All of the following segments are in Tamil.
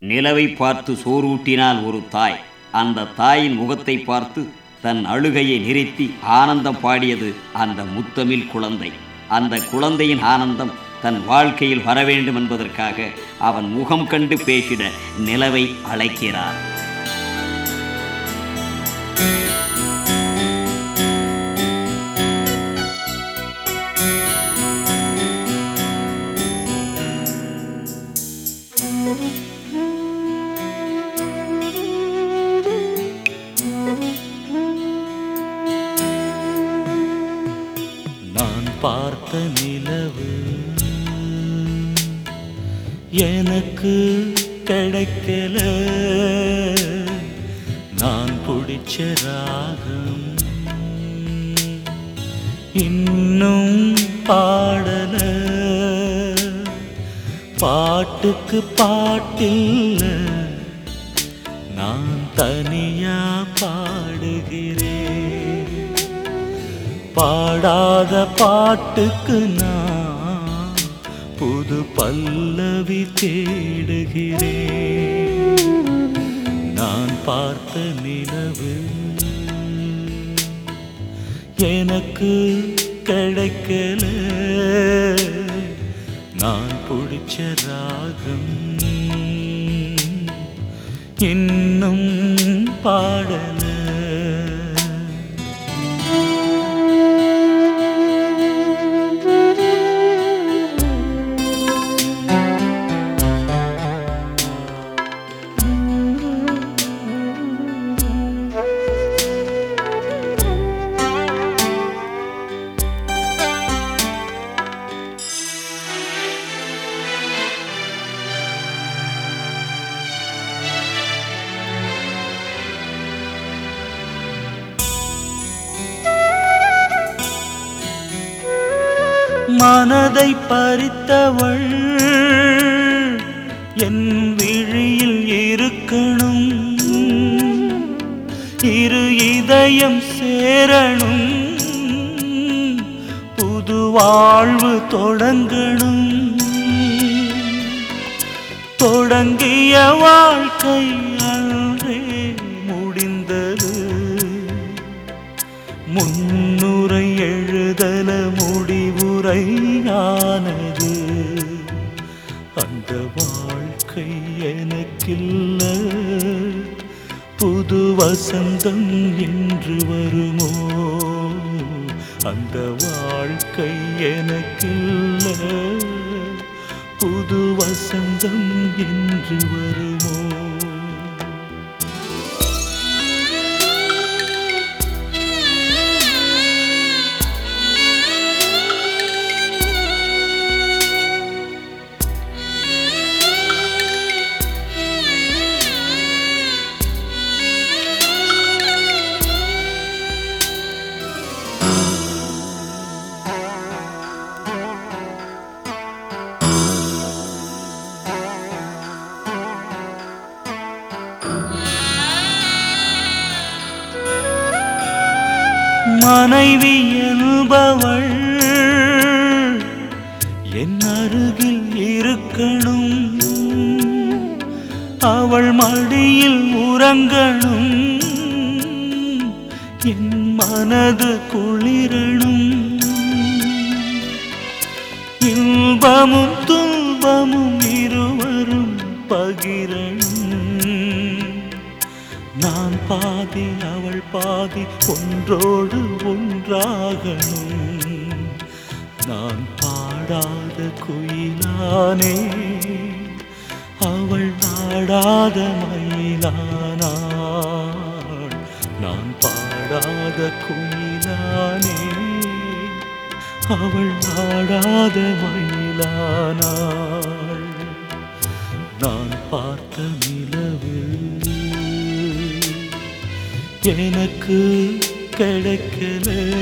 நிலவை பார்த்து சோறூட்டினாள் ஒரு தாய் அந்த தாயின் முகத்தை பார்த்து தன் அழுகையை நிறுத்தி ஆனந்தம் பாடியது அந்த முத்தமிழ் குழந்தை அந்த குழந்தையின் ஆனந்தம் தன் வாழ்க்கையில் வர வேண்டும் என்பதற்காக அவன் முகம் கண்டு பேசிட நிலவை அழைக்கிறார் நான் பார்த்த நிலவு எனக்கு கிடைக்கல நான் பிடிச்ச ராகம் இன்னும் பாடல பாட்டுக்கு பாட்டில்ல நான் தனியா பாடுகிறேன் பாடாத பாட்டுக்கு நான் புது பல்லவி தேடுகிறேன் நான் பார்த்த நிலவு எனக்கு கிடைக்கல நான் பிடிச்ச ராகம் இன்னும் பாடல மனதை பறித்தவள் என் விழியில் இருக்கணும் இரு இதயம் சேரணும் புது வாழ்வு தொடங்கணும் தொடங்கிய வாழ்க்கை அன்றே முடிந்தது முன்னுரை எழுதல முடிவுரையானது அந்த வாழ்க்கை எனக்கில்ல புது வசந்தம் என்று வருமோ அந்த வாழ்க்கை எனக்கில்ல புது வசந்தம் என்று வருமோ மனைவி என்பவள் என் அருகில் இருக்கணும் அவள் மடியில் உறங்கணும் என் மனது குளிரணும் இன்பமும் துன்பமும் இருவரும் பகிரணும் நான் பாதி அவள் பாதி ஒன்றோடு ஒன்றாகணும் நான் பாடாத குயிலானே அவள் நாடாத மயிலானாள் நான் பாடாத குயிலானே அவள் நாடாத மயிலானாள் நான் பார்த்த நிலவு எனக்கு கிடைக்கல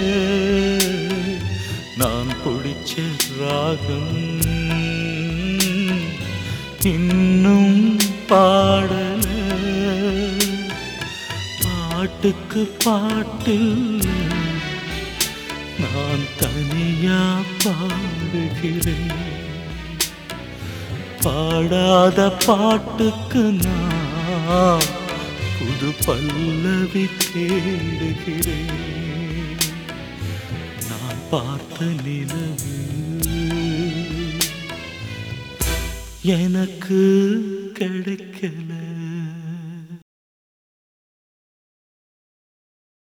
நான் பிடிச்ச ராகம் இன்னும் பாடல பாட்டுக்கு பாட்டில் நான் தனியா பாடுகிறேன் பாடாத பாட்டுக்கு நான் புது பல்லவி தேடுகிறேன் நான் பார்த்த நிலவு எனக்கு கிடைக்கல